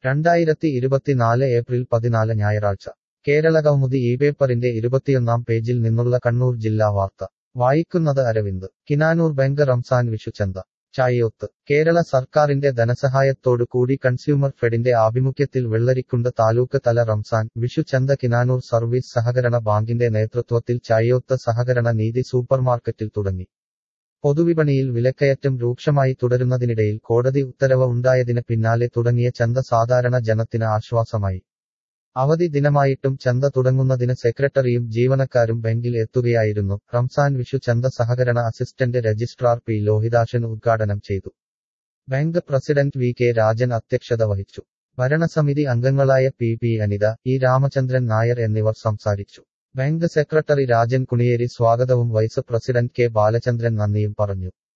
രണ്ടായിരത്തി ഇരുപത്തിനാല് ഏപ്രിൽ പതിനാല് ഞായറാഴ്ച കേരള കൗമുദി ഈ പേപ്പറിന്റെ ഇരുപത്തിയൊന്നാം പേജിൽ നിന്നുള്ള കണ്ണൂർ ജില്ലാ വാർത്ത വായിക്കുന്നത് അരവിന്ദ് കിനാനൂർ ബാങ്ക് റംസാൻ വിഷുചന്ത ചായോത്ത് കേരള സർക്കാരിന്റെ ധനസഹായത്തോടു കൂടി കൺസ്യൂമർ ഫെഡിന്റെ ആഭിമുഖ്യത്തിൽ വെള്ളരിക്കുണ്ട് താലൂക്ക് തല റംസാൻ വിഷുചന്ത കിനാനൂർ സർവീസ് സഹകരണ ബാങ്കിന്റെ നേതൃത്വത്തിൽ ചായോത്ത് സഹകരണ നീതി സൂപ്പർമാർക്കറ്റിൽ തുടങ്ങി പൊതുവിപണിയിൽ വിലക്കയറ്റം രൂക്ഷമായി തുടരുന്നതിനിടയിൽ കോടതി ഉത്തരവ് ഉണ്ടായതിന് പിന്നാലെ തുടങ്ങിയ ചന്ത സാധാരണ ജനത്തിന് ആശ്വാസമായി അവധി ദിനമായിട്ടും ചന്ത തുടങ്ങുന്നതിന് സെക്രട്ടറിയും ജീവനക്കാരും ബാങ്കിൽ എത്തുകയായിരുന്നു റംസാൻ വിഷു ചന്ത സഹകരണ അസിസ്റ്റന്റ് രജിസ്ട്രാർ പി ലോഹിതാശൻ ഉദ്ഘാടനം ചെയ്തു bank president V K Rajan അധ്യക്ഷത വഹിച്ചു ഭരണസമിതി അംഗങ്ങളായ P P Anitha E Ramachandran Nair എന്നിവർ സംസാരിച്ചു ബാങ്ക് സെക്രട്ടറി രാജൻ കുണിയേരി സ്വാഗതവും വൈസ് പ്രസിഡന്റ് കെ ബാലചന്ദ്രൻ നന്ദിയും പറഞ്ഞു